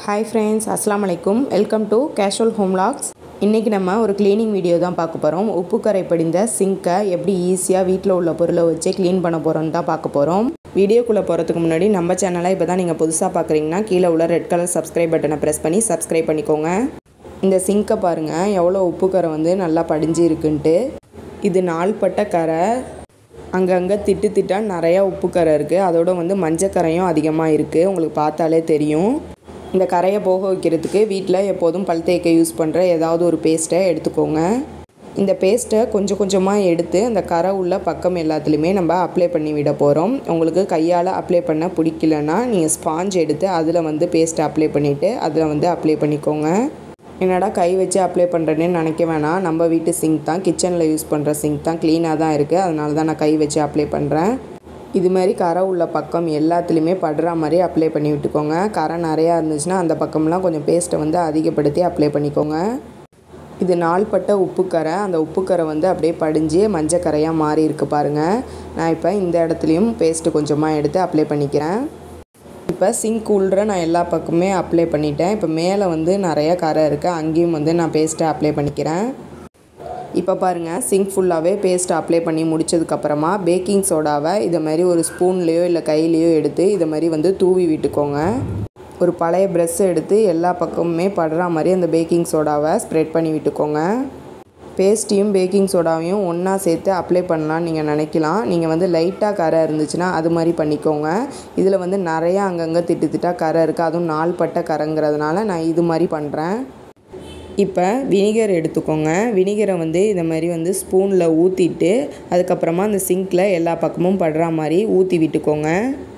hi friends அஸ்லாம் வலைக்கும் welcome to casual home logs இன்றைக்கி நம்ம ஒரு க்ளீனிங் வீடியோ தான் பார்க்க போகிறோம் உப்பு கரை படிந்த சிங்கை எப்படி ஈஸியாக வீட்டில் உள்ள பொருளை வச்சு க்ளீன் பண்ண போகிறோம்னு தான் பார்க்க போகிறோம் வீடியோக்குள்ளே போகிறதுக்கு முன்னாடி நம்ம சேனலை இப்போ தான் நீங்கள் புதுசாக பார்க்குறீங்கன்னா கீழே உள்ள ரெட் கலர் சப்ஸ்கிரைப் பட்டனை ப்ரெஸ் பண்ணி சப்ஸ்கிரைப் பண்ணிக்கோங்க இந்த சிங்கை பாருங்கள் எவ்வளோ உப்பு கரை வந்து நல்லா படிஞ்சு இருக்குன்ட்டு இது நாள்பட்ட கரை அங்கங்கே திட்டு திட்டா நிறையா உப்பு கரை இருக்குது அதோட வந்து மஞ்சக்கரையும் அதிகமாக இருக்குது உங்களுக்கு பார்த்தாலே தெரியும் இந்த கரையை போக வைக்கிறதுக்கு வீட்டில் எப்போதும் பல் தேய்க்க யூஸ் பண்ணுற ஏதாவது ஒரு பேஸ்ட்டை எடுத்துக்கோங்க இந்த பேஸ்ட்டை கொஞ்சம் கொஞ்சமாக எடுத்து அந்த கரை உள்ள பக்கம் எல்லாத்துலேயுமே நம்ம அப்ளை பண்ணி விட போகிறோம் உங்களுக்கு கையால் அப்ளை பண்ண பிடிக்கலன்னா நீங்கள் ஸ்பாஞ்ச் எடுத்து அதில் வந்து பேஸ்ட்டை அப்ளை பண்ணிவிட்டு அதில் வந்து அப்ளை பண்ணிக்கோங்க என்னடா கை வச்சு அப்ளை பண்ணுறேன்னு நினைக்க வேணாம் நம்ம வீட்டு சிங்க் தான் கிச்சனில் யூஸ் பண்ணுற சிங்க் தான் க்ளீனாக தான் இருக்குது அதனால தான் நான் கை வச்சு அப்ளை பண்ணுறேன் இது மாதிரி கரை உள்ள பக்கம் எல்லாத்துலேயுமே படுற மாதிரி அப்ளை பண்ணி விட்டுக்கோங்க கரை நிறையா இருந்துச்சுன்னா அந்த பக்கம்லாம் கொஞ்சம் பேஸ்ட்டை வந்து அதிகப்படுத்தி அப்ளை பண்ணிக்கோங்க இது நாள்பட்ட உப்புக்கரை அந்த உப்புக்கரை வந்து அப்படியே படிஞ்சு மஞ்சக்கரையாக மாறி இருக்குது பாருங்கள் நான் இப்போ இந்த இடத்துலையும் பேஸ்ட்டு கொஞ்சமாக எடுத்து அப்ளை பண்ணிக்கிறேன் இப்போ சிங்க் உள்ற நான் எல்லா பக்கமே அப்ளை பண்ணிட்டேன் இப்போ மேலே வந்து நிறைய கரை இருக்குது அங்கேயும் வந்து நான் பேஸ்ட்டை அப்ளை பண்ணிக்கிறேன் இப்போ பாருங்கள் சிங்க் ஃபுல்லாகவே பேஸ்ட் அப்ளை பண்ணி முடிச்சதுக்கப்புறமா பேக்கிங் சோடாவை இதை மாதிரி ஒரு ஸ்பூன்லேயோ இல்லை கையிலையோ எடுத்து இதை மாதிரி வந்து தூவி விட்டுக்கோங்க ஒரு பழைய ப்ரெஷ் எடுத்து எல்லா பக்கமுமே படுற மாதிரி அந்த பேக்கிங் சோடாவை ஸ்ப்ரெட் பண்ணி விட்டுக்கோங்க பேஸ்ட்டையும் பேக்கிங் சோடாவையும் ஒன்றா சேர்த்து அப்ளை பண்ணலான்னு நீங்கள் நினைக்கலாம் நீங்கள் வந்து லைட்டாக கரை இருந்துச்சுன்னா அது மாதிரி பண்ணிக்கோங்க இதில் வந்து நிறையா அங்கங்கே திட்டு திட்டாக கரை இருக்குது அதுவும் நாள்பட்ட கரைங்கிறதுனால நான் இது மாதிரி பண்ணுறேன் இப்போ வினிகர் எடுத்துக்கோங்க வினிகரை வந்து இந்த மாதிரி வந்து ஸ்பூனில் ஊற்றிட்டு அதுக்கப்புறமா அந்த சிங்க்கில் எல்லா பக்கமும் படுற மாதிரி ஊற்றி விட்டுக்கோங்க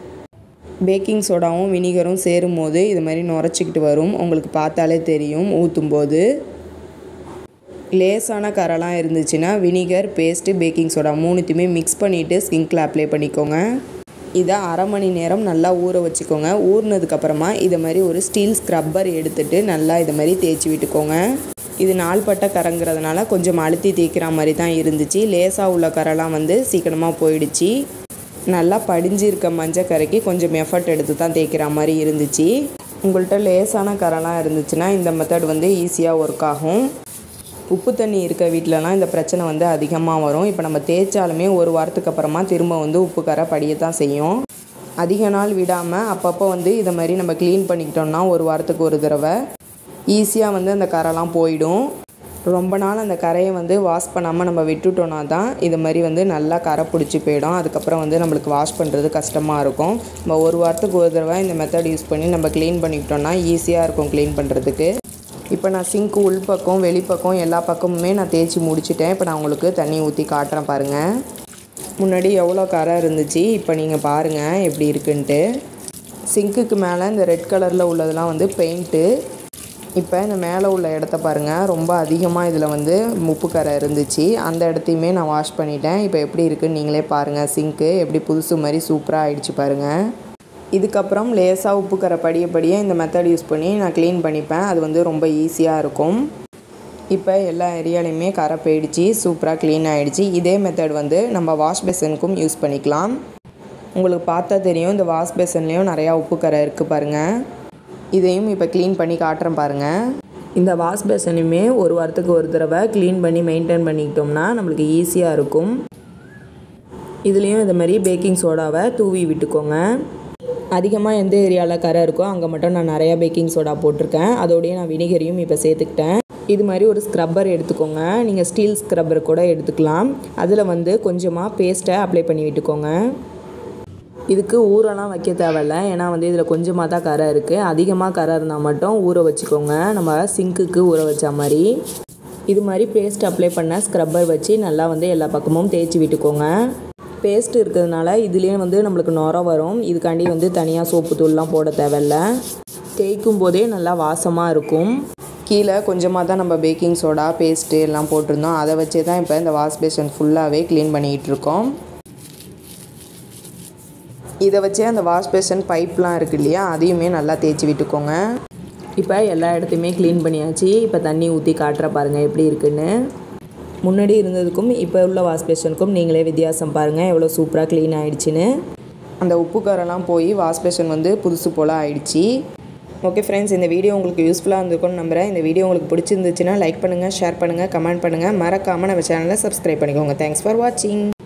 பேக்கிங் சோடாவும் வினிகரும் சேரும் போது இது மாதிரி நுரைச்சிக்கிட்டு வரும் உங்களுக்கு பார்த்தாலே தெரியும் ஊற்றும்போது லேசான கரெல்லாம் இருந்துச்சுன்னா வினிகர் பேஸ்ட்டு பேக்கிங் சோடா மூணுத்தையுமே மிக்ஸ் பண்ணிவிட்டு ஸ்கிங்கில் அப்ளை பண்ணிக்கோங்க இதை அரை மணி நேரம் நல்லா ஊற வச்சுக்கோங்க ஊறினதுக்கப்புறமா இதை மாதிரி ஒரு ஸ்டீல் ஸ்க்ரப்பர் எடுத்துகிட்டு நல்லா இதை மாதிரி தேய்ச்சி விட்டுக்கோங்க இது நாள்பட்ட கரைங்கிறதுனால கொஞ்சம் அழுத்தி தேய்க்கிற மாதிரி தான் இருந்துச்சு லேசாக உள்ள கரெல்லாம் வந்து சீக்கிரமாக போயிடுச்சு நல்லா படிஞ்சிருக்க மஞ்சள் கரைக்கு கொஞ்சம் எஃபர்ட் எடுத்து தான் தேய்க்கிற மாதிரி இருந்துச்சு உங்கள்கிட்ட லேசான கரெல்லாம் இருந்துச்சுன்னா இந்த மெத்தட் வந்து ஈஸியாக ஒர்க் ஆகும் உப்பு தண்ணி இருக்க வீட்டிலலாம் இந்த பிரச்சனை வந்து அதிகமாக வரும் இப்போ நம்ம தேய்ச்சாலுமே ஒரு வாரத்துக்கு அப்புறமா திரும்ப வந்து உப்பு கரை படிய தான் செய்யும் அதிக நாள் விடாமல் அப்பப்போ வந்து இதை மாதிரி நம்ம க்ளீன் பண்ணிக்கிட்டோம்னா ஒரு வாரத்துக்கு ஒரு தடவை ஈஸியாக வந்து அந்த கரைலாம் போயிடும் ரொம்ப நாள் அந்த கரையை வந்து வாஷ் பண்ணாமல் நம்ம விட்டுட்டோன்னா தான் இது மாதிரி வந்து நல்லா கரை பிடிச்சி போயிடும் அதுக்கப்புறம் வந்து நம்மளுக்கு வாஷ் பண்ணுறது கஷ்டமாக இருக்கும் நம்ம ஒரு வாரத்துக்கு ஒரு தடவை இந்த மெத்தட் யூஸ் பண்ணி நம்ம க்ளீன் பண்ணிக்கிட்டோம்னா ஈஸியாக இருக்கும் க்ளீன் பண்ணுறதுக்கு இப்போ நான் சிங்க் உள்பக்கம் வெளிப்பக்கம் எல்லா பக்கமுமே நான் தேய்ச்சி முடிச்சிட்டேன் இப்போ நான் உங்களுக்கு தண்ணி ஊற்றி காட்டுறேன் பாருங்கள் முன்னாடி எவ்வளோ கரை இருந்துச்சு இப்போ நீங்கள் பாருங்கள் எப்படி இருக்குன்ட்டு சிங்க்குக்கு மேலே இந்த ரெட் கலரில் உள்ளதெல்லாம் வந்து பெயிண்ட்டு இப்போ இந்த மேலே உள்ள இடத்த பாருங்கள் ரொம்ப அதிகமாக இதில் வந்து உப்பு கரை இருந்துச்சு அந்த இடத்தையுமே நான் வாஷ் பண்ணிட்டேன் இப்போ எப்படி இருக்குன்னு நீங்களே பாருங்கள் சிங்க்கு எப்படி புதுசு மாதிரி சூப்பராக ஆயிடுச்சு பாருங்கள் இதுக்கப்புறம் லேசாக உப்பு கரை படிய படிய இந்த மெத்தட் யூஸ் பண்ணி நான் க்ளீன் பண்ணிப்பேன் அது வந்து ரொம்ப ஈஸியாக இருக்கும் இப்போ எல்லா ஏரியாலையுமே கரை போயிடுச்சு சூப்பராக க்ளீன் ஆகிடுச்சு இதே மெத்தட் வந்து நம்ம வாஷ் பேசனுக்கும் யூஸ் பண்ணிக்கலாம் உங்களுக்கு பார்த்தா தெரியும் இந்த வாஷ் பேசன்லேயும் நிறையா உப்பு கரை இருக்குது பாருங்கள் இதையும் இப்போ க்ளீன் பண்ணி காட்டுறேன் பாருங்கள் இந்த வாஷ் பேசனையுமே ஒரு வாரத்துக்கு ஒரு தடவை க்ளீன் பண்ணி மெயின்டைன் பண்ணிக்கிட்டோம்னா நம்மளுக்கு ஈஸியாக இருக்கும் இதுலேயும் இது மாதிரி பேக்கிங் சோடாவை தூவி விட்டுக்கோங்க அதிகமாக எந்த ஏரியாவில் கரை இருக்கோ அங்கே மட்டும் நான் நிறையா பேக்கிங் சோடா போட்டிருக்கேன் அதோடய நான் வினிகரையும் இப்போ சேர்த்துக்கிட்டேன் இது மாதிரி ஒரு ஸ்க்ரப்பர் எடுத்துக்கோங்க நீங்கள் ஸ்டீல் ஸ்க்ரப்பர் கூட எடுத்துக்கலாம் அதில் வந்து கொஞ்சமாக பேஸ்ட்டை அப்ளை பண்ணி விட்டுக்கோங்க இதுக்கு ஊரெல்லாம் வைக்க தேவையில்ல ஏன்னா வந்து இதில் கொஞ்சமாக தான் கரை இருக்குது அதிகமாக கரை இருந்தால் மட்டும் ஊற வச்சுக்கோங்க நம்ம சிங்க்குக்கு ஊற வச்ச மாதிரி இது மாதிரி பேஸ்ட் அப்ளை பண்ண ஸ்க்ரப்பர் வச்சு நல்லா வந்து எல்லா பக்கமும் தேய்ச்சி விட்டுக்கோங்க பேஸ்ட் இருக்கிறதுனால இதுலேயே வந்து நம்மளுக்கு நுர வரும் இதுக்காண்டி வந்து தனியாக சோப்பு தூள்லாம் போட தேவையில்ல தேய்க்கும் போதே நல்லா வாசமாக இருக்கும் கீழே கொஞ்சமாக தான் நம்ம பேக்கிங் சோடா பேஸ்ட்டு எல்லாம் போட்டிருந்தோம் அதை வச்சே தான் இப்போ இந்த வாஷ் பேஷன் ஃபுல்லாகவே க்ளீன் பண்ணிக்கிட்டு இருக்கோம் இதை வச்சே அந்த வாஷ் பேஷன் பைப்லாம் இருக்குது இல்லையா அதையுமே நல்லா தேய்ச்சி விட்டுக்கோங்க இப்போ எல்லா இடத்தையுமே க்ளீன் பண்ணியாச்சு இப்போ தண்ணி ஊற்றி காட்டுற பாருங்கள் எப்படி இருக்குன்னு முன்னாடி இருந்ததுக்கும் இப்போ உள்ள வாஷ் பேஷனுக்கும் நீங்களே வித்தியாசம் பாருங்கள் எவ்வளோ சூப்பராக க்ளீன் ஆகிடுச்சின்னு அந்த உப்பு காரெல்லாம் போய் வாஷ் பேஷன் வந்து புதுசு போல் ஆயிடுச்சு ஓகே ஃப்ரெண்ட்ஸ் இந்த வீடியோ உங்களுக்கு யூஸ்ஃபுல்லாக இருந்திருக்கும்னு நம்புகிறேன் இந்த வீடியோ உங்களுக்கு பிடிச்சிருந்துச்சுன்னா லைக் பண்ணுங்கள் ஷேர் பண்ணுங்கள் கமெண்ட் பண்ணுங்கள் மறக்காமல் நம்ம சேனலை சப்ஸ்கிரைப் பண்ணிக்கோங்க தேங்க்ஸ் ஃபார் வாட்சிங்